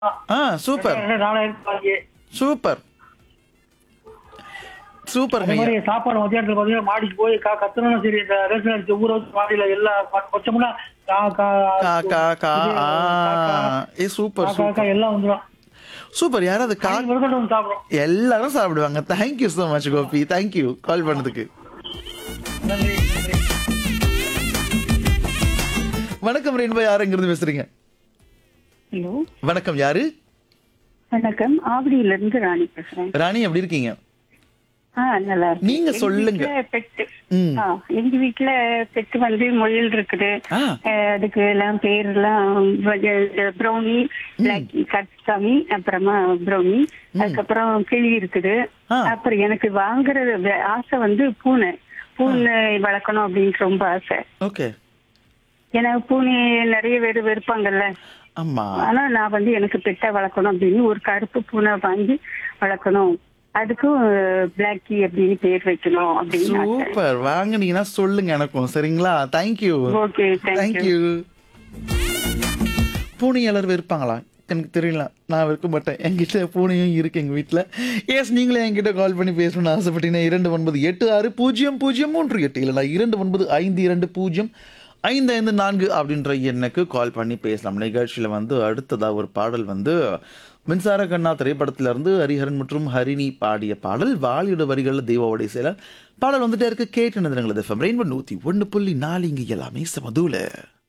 ஆ super நாலாயிரத்தி பாஞ்சு super அதே சூப்பருங்க மாதிரி சாப்பாடு மத்தியானத்துல பாத்தீங்கன்னா மாடிக்கு போய் கா கத்தணும் சரி இந்த ரேஷன் அரிசி ஊற வச்சு மாடியில எல்லா கொச்சோம்னா கா கா கா கா கா இது, ஆ கா, கா, ஏ சூப்பர் கா, கா, சூப்பர் கா எல்லாம் வந்துடும் சூப்பர் யாராவது கா விருதுட்டு வந்து சாப்பிடும் எல்லாரும் சாப்பிடுவாங்க thank you so much Gopi thank you call பண்ணதுக்கு நன்றி நன்றி வணக்கம் ரெயின்போ யாருங்கிறது பேசுறீங்க ஹலோ வணக்கம் யாரு வணக்கம் ஆவடியில இருந்து ராணி பேசுறேன் ராணி எப்படி இருக்கீங்க ஆ நல்லா இருக்கு நீங்க எங்க சொல்லுங்க. வீட்ல பெட்டு ம். ஆ, எங்க வீட்ல பெட்டு வந்து முயல் இருக்குது ஆ. அஹ், அதுக்கு எல்லாம் பேர் எல்லாம் ப்ரௌனி பிளாக் கட்சாமி அப்புறமா ப்ரௌனி அதுக்கப்புறம் கிளி இருக்குது ஆ. அப்புறம் எனக்கு வாங்குறது வே- ஆசை வந்து பூனை பூனை வளர்க்கணும் அப்படின்னு ரொம்ப ஆசை ஓகே ஏன்னா பூனை நிறைய பேர் வெறுப்பாங்கல்ல ஆமா ஆனா நான் வந்து எனக்கு பெட்டா வளர்க்கணும் அப்படின்னு ஒரு கருப்பு பூனை வாங்கி வளர்க்கணும் அதுக்கும் பிளாக்கி அப்படின்னு பேர் வைக்கணும் அப்படின்னு ஆசை. சூப்பர் வாங்குனீங்கன்னா சொல்லுங்க எனக்கும் சரிங்களா தேங்க்யூ ஓகே தேங்க்யூ தேங்க்யூ பூனையாளர் இருப்பாங்களா எனக்கு தெரியல நான் இருக்க மாட்டேன் என்கிட்ட பூனையும் இருக்கு எங்க வீட்டில் எஸ் நீங்களே என்கிட்ட கால் பண்ணி பேசணும்னு ஆசைப்பட்டீங்கன்னா இரண்டு ஒன்பது எட்டு ஆறு பூஜ்ஜியம் பூஜ்ஜியம் மூன்று எட்டு இல்லைனா இரண்டு ஒன்பது ஐந்து இரண்டு பூஜ்ஜியம் ஐந்து ஐந்து நான்கு அப்படின்ற எண்ணுக்கு கால் பண்ணி பேசலாம் நிகழ்ச்சியில் வந்து அடுத்ததாக ஒரு பாடல் வந்து மின்சார கண்ணா திரைப்படத்திலிருந்து ஹரிஹரன் மற்றும் ஹரிணி பாடிய பாடல் வாலியோட வரிகளில் தெய்வாவோட இசையில் பாடல் வந்துட்டே இருக்கு கேட்டு நிறுவனங்களது ரெயின்போ நூற்றி ஒன்று புள்ளி நாலு இங்கே எல்லாமே சமதூல